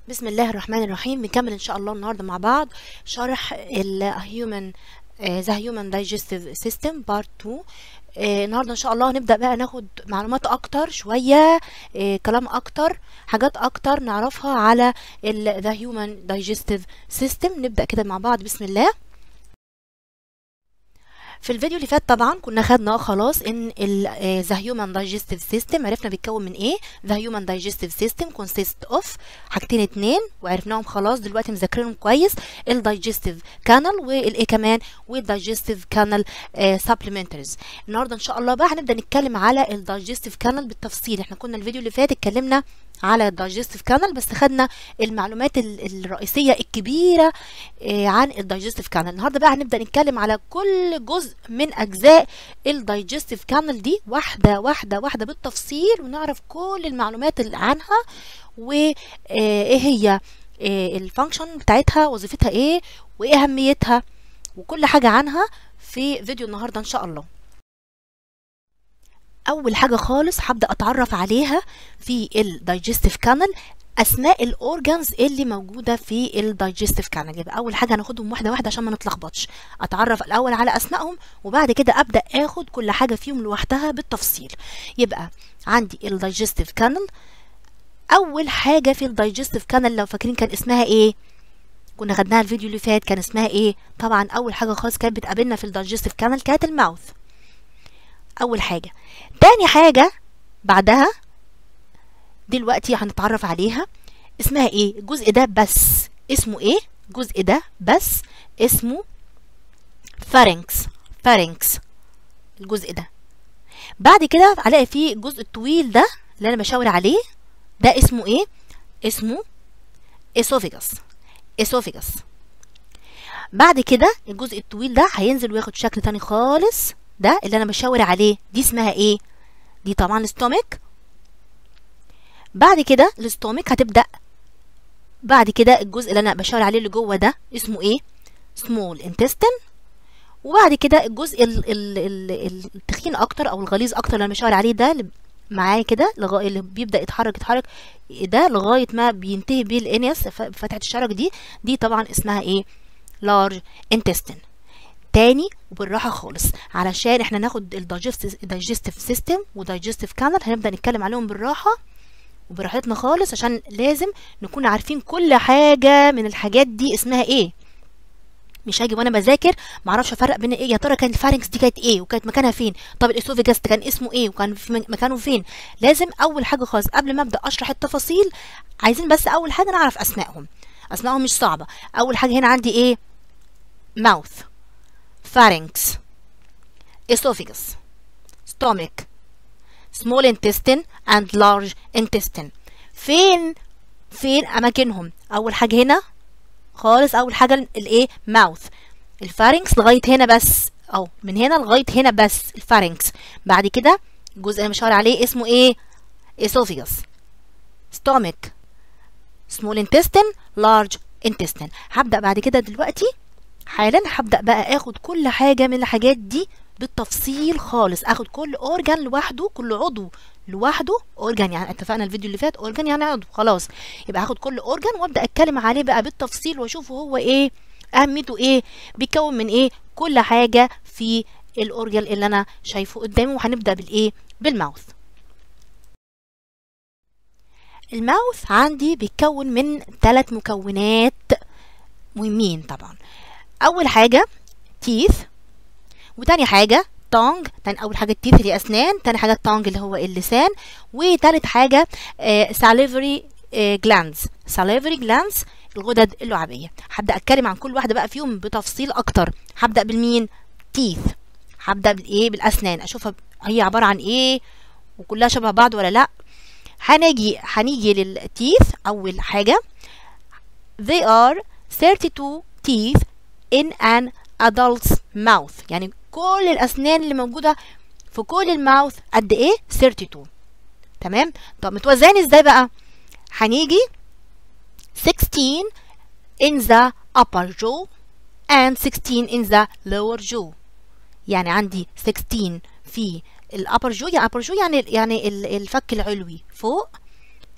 بسم الله الرحمن الرحيم بنكمل ان شاء الله النهارده مع بعض شرح ال human آه، the human digestive system part 2 آه، النهارده ان شاء الله هنبدا بقى ناخد معلومات اكتر شويه آه، كلام اكتر حاجات اكتر نعرفها على ال the human digestive system نبدا كده مع بعض بسم الله في الفيديو اللي فات طبعا كنا خدنا خلاص ان ال آه، the human digestive system عرفنا بيتكون من ايه the human digestive system consists of حاجتين اتنين وعرفناهم خلاص دلوقتي مذاكرينهم كويس الدايجستيف كانال والايه كمان والدايجستيف كانال سبلمنتريز النهارده ان شاء الله بقى هنبدا نتكلم على الدايجستيف كانال بالتفصيل احنا كنا الفيديو اللي فات اتكلمنا على الدايجستيف كانال بس خدنا المعلومات ال- الرئيسيه الكبيره آه، عن الدايجستيف كانال النهارده بقى هنبدا نتكلم على كل جزء من اجزاء الدايجستيف كانال دي واحده واحده واحده بالتفصيل ونعرف كل المعلومات اللي عنها وايه هي الفانكشن بتاعتها وظيفتها ايه وايه اهميتها وكل حاجه عنها في فيديو النهارده ان شاء الله اول حاجه خالص هبدا اتعرف عليها في الدايجستيف كانال اسماء الاورجانز اللي موجوده في الدايجستيف كانال يبقى اول حاجه هناخدهم واحده واحده عشان ما نتلخبطش اتعرف الاول على اسمائهم وبعد كده ابدا اخد كل حاجه فيهم لوحدها بالتفصيل يبقى عندي الدايجستيف كانال اول حاجه في الدايجستيف كانال لو فاكرين كان اسمها ايه كنا خدناها الفيديو اللي فات كان اسمها ايه طبعا اول حاجه خالص كانت بتقابلنا في الدايجستيف كانال كانت الماوث اول حاجه تاني حاجه بعدها دلوقتي هنتعرف عليها اسمها ايه الجزء ده بس اسمه ايه الجزء ده بس اسمه فارنكس فارنكس الجزء ده بعد كده هلاقي فيه الجزء الطويل ده اللي انا بشاور عليه ده اسمه ايه اسمه اسوفيجاس اسوفيجاس بعد كده الجزء الطويل ده هينزل وياخد شكل تاني خالص ده اللي انا بشاور عليه دي اسمها ايه دي طبعا ستومك بعد كده الاستومك هتبدا بعد كده الجزء اللي انا بشاور عليه اللي جوه ده اسمه ايه سمول انتستين وبعد كده الجزء ال ال ال التخين اكتر او الغليظ اكتر اللي انا بشاور عليه ده اللي معايا كده لغايه اللي بيبدا يتحرك يتحرك ده لغايه ما بينتهي بيه الانيس فتحه الشرج دي دي طبعا اسمها ايه لارج انتستين تاني وبالراحه خالص علشان احنا ناخد الدايجستيف سيستم ودايجستيف كانال هنبدا نتكلم عليهم بالراحه وبراحتنا خالص عشان لازم نكون عارفين كل حاجه من الحاجات دي اسمها ايه مش هاجي وانا بذاكر ما اعرفش افرق بين ايه يا ترى كانت الفارنكس دي كانت ايه وكانت مكانها فين طب الاسوفيجاس كان اسمه ايه وكان في مكانه فين لازم اول حاجه خالص قبل ما ابدا اشرح التفاصيل عايزين بس اول حاجه نعرف اسمائهم اسمائهم مش صعبه اول حاجه هنا عندي ايه mouth pharynx esophagus stomach small intestine and large intestine فين فين اماكنهم اول حاجه هنا خالص اول حاجه الايه ماوث الفارنكس لغايه هنا بس او من هنا لغايه هنا بس الفارنكس بعد كده الجزء اللي مشاور عليه اسمه ايه esophagus stomach small intestine large intestine هبدا بعد كده دلوقتي حالا هبدا بقى اخد كل حاجه من الحاجات دي بالتفصيل خالص اخد كل اورجان لوحده كل عضو لوحده اورجان يعني اتفقنا الفيديو اللي فات اورجان يعني عضو خلاص يبقى هاخد كل اورجان وابدا اتكلم عليه بقى بالتفصيل واشوفه هو ايه اهميته ايه بيتكون من ايه كل حاجه في الاورجان اللي انا شايفه قدامي وهنبدا بالايه بالماوث الماوث عندي بيتكون من ثلاث مكونات مهمين طبعا اول حاجه تيث وتاني حاجه تونج تاني اول حاجه التيث اللي اسنان تاني حاجه التونج اللي هو اللسان وتالت حاجه ساليفري جلاندز ساليفري جلاندز الغدد اللعابيه هبدا اتكلم عن كل واحده بقى فيهم بتفصيل اكتر هبدا بالمين تيث هبدا بالايه بالاسنان اشوفها هي عباره عن ايه وكلها شبه بعض ولا لا هنيجي هنيجي للتيث اول حاجه they are 32 teeth in an adult's mouth يعني كل الأسنان اللي موجودة في كل الماوث قد إيه 32 تمام طب متوزعين إزاي بقى هنيجي 16 in the upper jaw and 16 in the lower jaw يعني عندي 16 في الابر جو يعني upper جو يعني يعني الفك العلوي فوق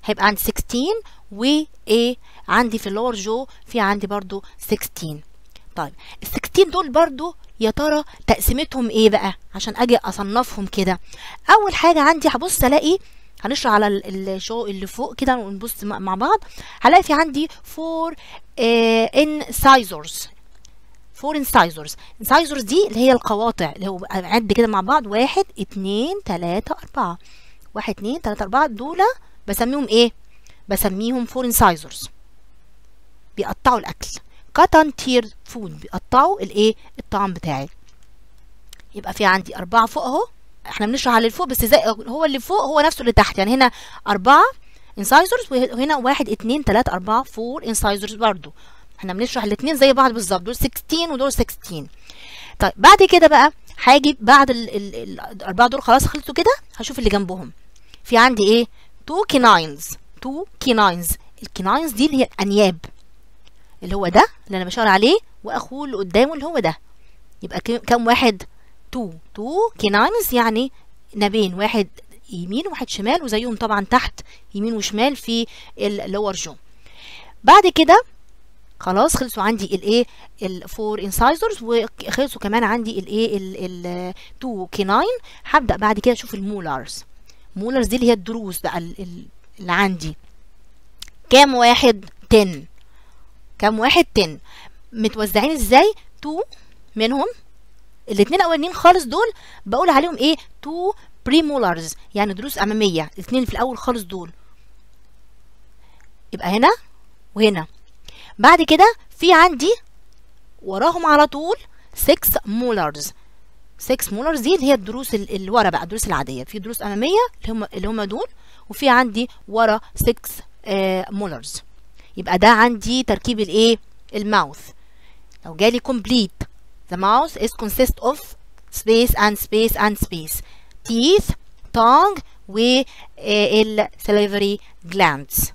هيبقى عندي 16 وايه عندي في اللور جو في عندي برضو 16 طيب ال 16 دول برضو يا ترى تقسيمتهم ايه بقى عشان اجي اصنفهم كده اول حاجه عندي هبص الاقي هنشرح على الشو اللي فوق كده ونبص مع بعض هلاقي في عندي فور انسايزرز فور انسايزرز انسايزرز دي اللي هي القواطع اللي هو عد كده مع بعض واحد اتنين تلاتة اربعة واحد اتنين تلاتة اربعة دول بسميهم ايه بسميهم فور انسايزرز بيقطعوا الاكل كاتن تير فود بيقطعوا الايه الطعام بتاعي يبقى في عندي اربعة فوق اهو احنا بنشرح على اللي فوق بس زي هو اللي فوق هو نفسه اللي تحت يعني هنا أربعة انسايزرز وهنا واحد اتنين تلاتة أربعة فور انسايزرز برضو احنا بنشرح الاتنين زي بعض بالظبط دول 16 ودول 16 طيب بعد كده بقى هاجي بعد ال ال ال الأربعة دول خلاص خلصوا كده هشوف اللي جنبهم في عندي ايه تو كيناينز تو كيناينز الكيناينز دي اللي هي الأنياب اللي هو ده اللي أنا بشاور عليه وأخوه اللي قدامه اللي هو ده يبقى كام واحد تو تو كيناينز يعني نابين واحد يمين وواحد شمال وزيهم طبعا تحت يمين وشمال في اللور جو بعد كده خلاص خلصوا عندي الايه الفور انسايزرز وخلصوا كمان عندي الايه التو كيناين هبدا بعد كده اشوف المولارز مولارز دي اللي هي الدروس بقى اللي عندي كام واحد 10 كام واحد 10 متوزعين ازاي تو منهم الاثنين الاولانيين خالص دول بقول عليهم ايه تو بريمولارز يعني دروس اماميه الاثنين في الاول خالص دول يبقى هنا وهنا بعد كده في عندي وراهم على طول 6 مولارز 6 مولارز دي اللي هي الدروس اللي ورا بقى الدروس العاديه في دروس اماميه اللي هم اللي هم دول وفي عندي ورا 6 آه مولارز يبقى ده عندي تركيب الايه الماوث لو جالي complete The mouth is consist of space and space and space. Teeth, tongue و ال salivary glands.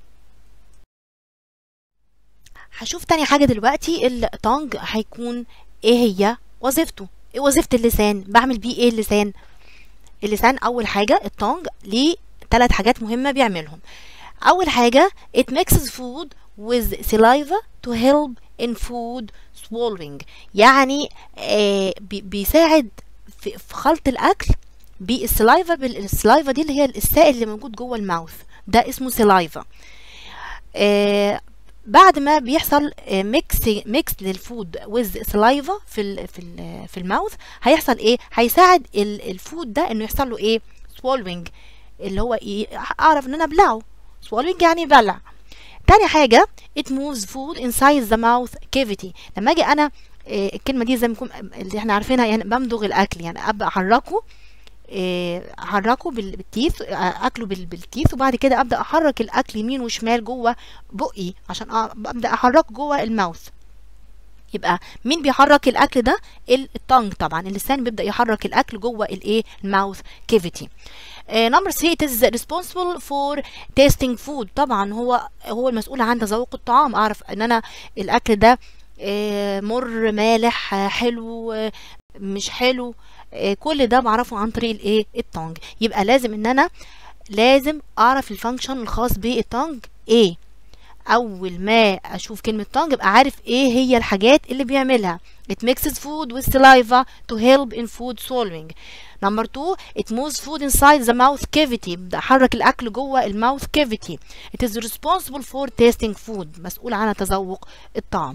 هشوف تاني حاجة دلوقتي التونج هيكون ايه هي وظيفته ايه وظيفة اللسان بعمل بيه ايه اللسان اللسان اول حاجة التونج ليه ثلاث حاجات مهمة بيعملهم اول حاجة it mixes food with saliva to help in food swallowing يعني آه بيساعد في, في خلط الاكل بالسلايفا بالسلايفا دي اللي هي السائل اللي موجود جوه الماوث ده اسمه سلايفا آه بعد ما بيحصل ميكس ميكس للفود ويز سلايفا في ال في ال في الماوث هيحصل ايه هيساعد الفود ده انه يحصل له ايه swallowing اللي هو ايه اعرف ان انا ابلعه swallowing يعني بلع تاني حاجة it moves food inside the mouth cavity لما اجي انا إيه الكلمة دي زي ما يكون اللي احنا عارفينها يعني بمضغ الاكل يعني ابدا احركه إيه احركه بالتيث اكله بالتيث وبعد كده ابدا احرك الاكل يمين وشمال جوه بقي عشان ابدا احركه جوه الماوث يبقى مين بيحرك الاكل ده التانج طبعا اللسان بيبدا يحرك الاكل جوه الايه الماوث كيفيتي نمبر 3 it is responsible for tasting food طبعا هو هو المسؤول عن تذوق الطعام اعرف ان انا الاكل ده مر مالح حلو مش حلو كل ده بعرفه عن طريق الايه التانج يبقى لازم ان انا لازم اعرف الفانكشن الخاص بالتانج ايه اول ما اشوف كلمه تانج ابقى عارف ايه هي الحاجات اللي بيعملها it mixes food with saliva to help in food swallowing نمبر 2 it moves food inside the mouth cavity بحرك الاكل جوه الماوث cavity it is responsible for tasting food مسؤول عن تذوق الطعام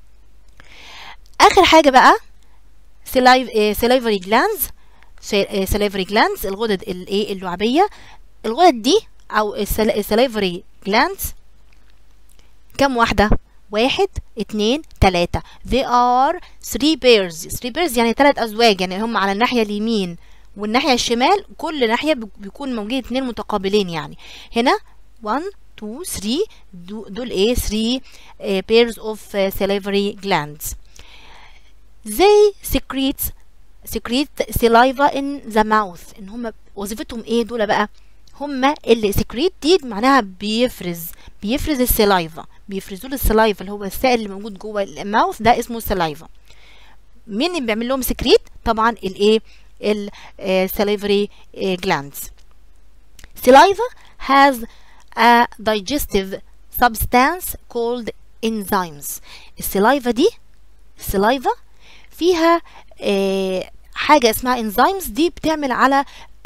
اخر حاجه بقى salivary glands salivary glands الغدد الايه اللعابيه الغدد دي او salivary glands كم واحده واحد اتنين تلاتة they are three pairs three pairs يعني تلات أزواج يعني هم على الناحية اليمين والناحية الشمال كل ناحية بيكون موجود اتنين متقابلين يعني هنا 1 2 3 دول ايه 3 uh, pairs of uh, salivary glands they secrete secrete saliva in the mouth ان هم وظيفتهم ايه دول بقى هم اللي secrete دي معناها بيفرز بيفرز السلايفا بيفرزوا له السلايفا اللي هو السائل اللي موجود جوه الماوث ده اسمه سلايفا مين اللي بيعمل لهم سكريت طبعا الايه السليفري جلاندز saliva has a digestive substance called enzymes السلايفا دي السلايفا فيها آه حاجة اسمها انزيمز دي بتعمل على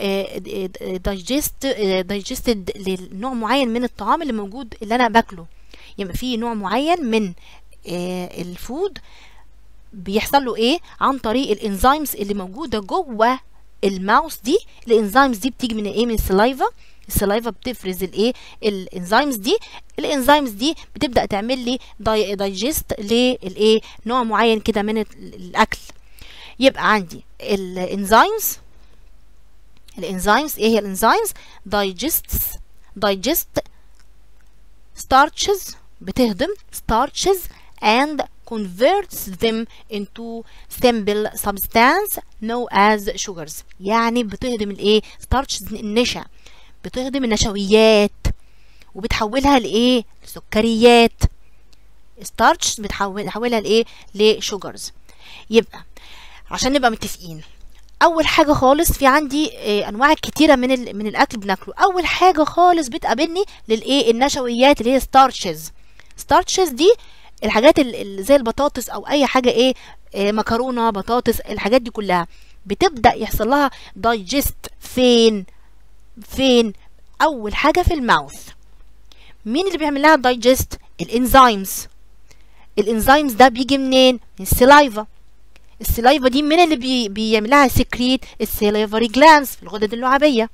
دايجست دايجستد لنوع معين من الطعام اللي موجود اللي انا باكله يبقى في نوع معين من آه الفود بيحصل له ايه عن طريق الانزيمز اللي موجوده جوه الماوس دي الانزيمز دي بتيجي من ايه من السلايفا السلايفا بتفرز الايه الانزيمز دي الانزيمز دي بتبدا تعمل لي دايجست للايه نوع معين كده من الاكل يبقى عندي الانزيمز الانزيمز ايه هي الانزيمز digests digest starches بتهضم starches and converts them into simple substance known as sugars يعني بتهضم الايه starches النشا بتهضم النشويات وبتحولها لايه لسكريات starch بتحولها لايه لشوجرز يبقى عشان نبقى متفقين اول حاجه خالص في عندي إيه انواع كتيره من ال... من الاكل بناكله اول حاجه خالص بتقابلني للايه النشويات اللي هي ستارشز ستارشز دي الحاجات اللي زي البطاطس او اي حاجه ايه, إيه مكرونه بطاطس الحاجات دي كلها بتبدا يحصل لها دايجست فين فين اول حاجه في الماوث مين اللي بيعمل لها دايجست الانزيمز الانزيمز ده بيجي منين من السلايفا السلايفا دي من اللي بي بيعملها سكريت السيليفري جلانس في الغدد اللعابية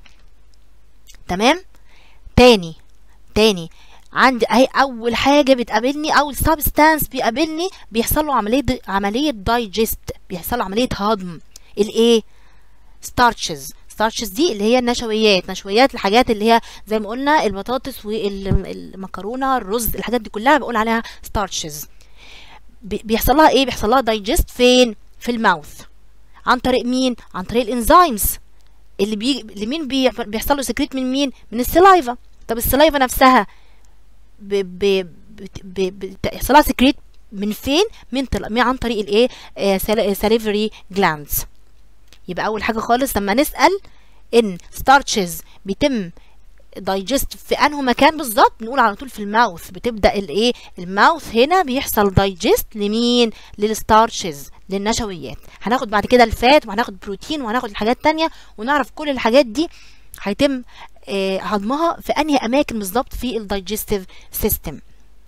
تمام تاني تاني عندي اهي اول حاجه بتقابلني اول سبستانس بيقابلني بيحصل له عمليه عمليه دايجست بيحصل له عمليه هضم الايه ستارشز ستارشز دي اللي هي النشويات نشويات الحاجات اللي هي زي ما قلنا البطاطس والمكرونه الرز الحاجات دي كلها بقول عليها ستارشز بيحصل لها ايه بيحصل لها دايجست فين في الماوث عن طريق مين عن طريق الانزيمز اللي بي اللي مين بي... بيحصل له سكريت من مين من السلايفا طب السلايفا نفسها ب... ب... ب... بيحصل لها سكريت من فين من طل... عن طريق الايه آه ساليفري جلاندز يبقى اول حاجه خالص لما نسال ان ستارتشز بيتم دايجست في انه مكان بالظبط نقول على طول في الماوث بتبدا الايه الماوث هنا بيحصل دايجست لمين للستارشز للنشويات هناخد بعد كده الفات وهناخد بروتين وهناخد الحاجات تانية ونعرف كل الحاجات دي هيتم آه هضمها في انهي اماكن بالظبط في الدايجستيف سيستم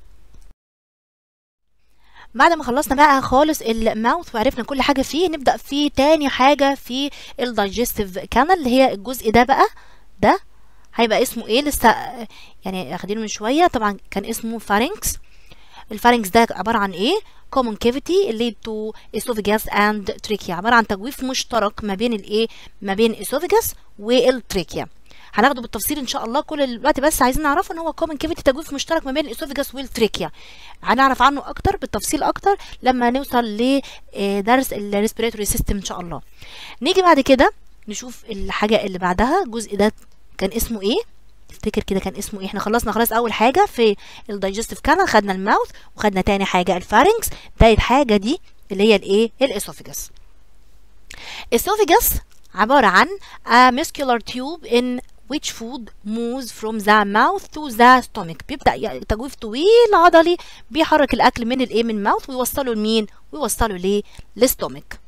بعد ما خلصنا بقى خالص الماوث وعرفنا كل حاجه فيه نبدا في تاني حاجه في الدايجستيف كانال اللي هي الجزء ده بقى ده هيبقى اسمه ايه لسه يعني اخدينه من شويه طبعا كان اسمه فارنكس الفارنكس ده عباره عن ايه common cavity lead to esophagus and trachea عباره عن تجويف مشترك ما بين الايه ما بين esophagus والتريكيا هناخده بالتفصيل ان شاء الله كل الوقت بس عايزين نعرفه ان هو common cavity تجويف مشترك ما بين الاسوفجاس والتريكيا هنعرف عنه اكتر بالتفصيل اكتر لما نوصل لدرس الريسبيراتوري سيستم ان شاء الله نيجي بعد كده نشوف الحاجه اللي بعدها الجزء ده كان اسمه ايه افتكر كده كان اسمه ايه احنا خلصنا خلاص اول حاجه في الدايجستيف كانال خدنا الماوث وخدنا تاني حاجه الفارنكس تالت حاجه دي اللي هي الايه الاسوفجاس اسوفجاس عباره عن a muscular tube in which food moves from the mouth to the stomach بيبدا تجويف طويل عضلي بيحرك الاكل من الايه من الماوث ويوصله لمين ويوصله ليه للستومك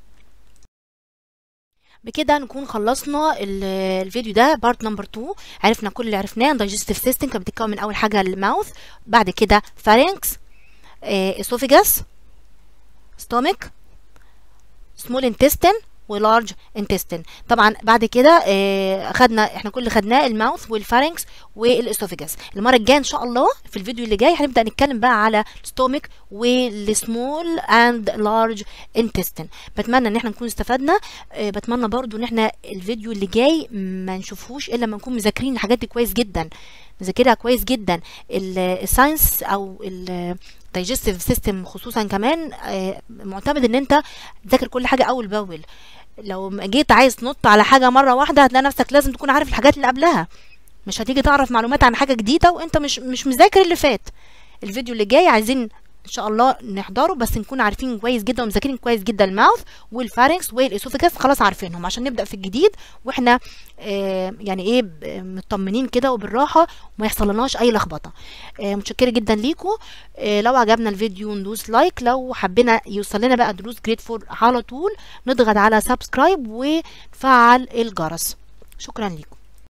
بكده نكون خلصنا الفيديو ده بارت نمبر 2 عرفنا كل اللي عرفناه دايجستيف سيستم كانت بتتكون من اول حاجه الماوث بعد كده فارنكس اسوفيجاس ستومك سمول انتستين ولارج انتستين طبعا بعد كده آه خدنا احنا كل اللي خدناه الماوث والفارنكس والاسوفيجاس المره الجايه ان شاء الله في الفيديو اللي جاي هنبدا نتكلم بقى على ستومك والسمول اند لارج انتستين بتمنى ان احنا نكون استفدنا آه بتمنى برضو ان احنا الفيديو اللي جاي ما نشوفهوش الا لما نكون مذاكرين الحاجات دي كويس جدا نذاكرها كويس جدا الساينس او الدايجستيف سيستم خصوصا كمان آه معتمد ان انت تذاكر كل حاجه اول باول لو جيت عايز تنط على حاجه مره واحده هتلاقي نفسك لازم تكون عارف الحاجات اللي قبلها مش هتيجي تعرف معلومات عن حاجه جديده وانت مش مش مذاكر اللي فات الفيديو اللي جاي عايزين ان شاء الله نحضره بس نكون عارفين كويس جدا ومذاكرين كويس جدا الماوث والفارنكس والاسوفيجاس خلاص عارفينهم عشان نبدا في الجديد واحنا آه يعني ايه مطمنين كده وبالراحه وما يحصلناش اي لخبطه آه متشكره جدا ليكم آه لو عجبنا الفيديو ندوس لايك لو حبينا يوصل لنا بقى دروس جريد فور على طول نضغط على سبسكرايب ونفعل الجرس شكرا لكم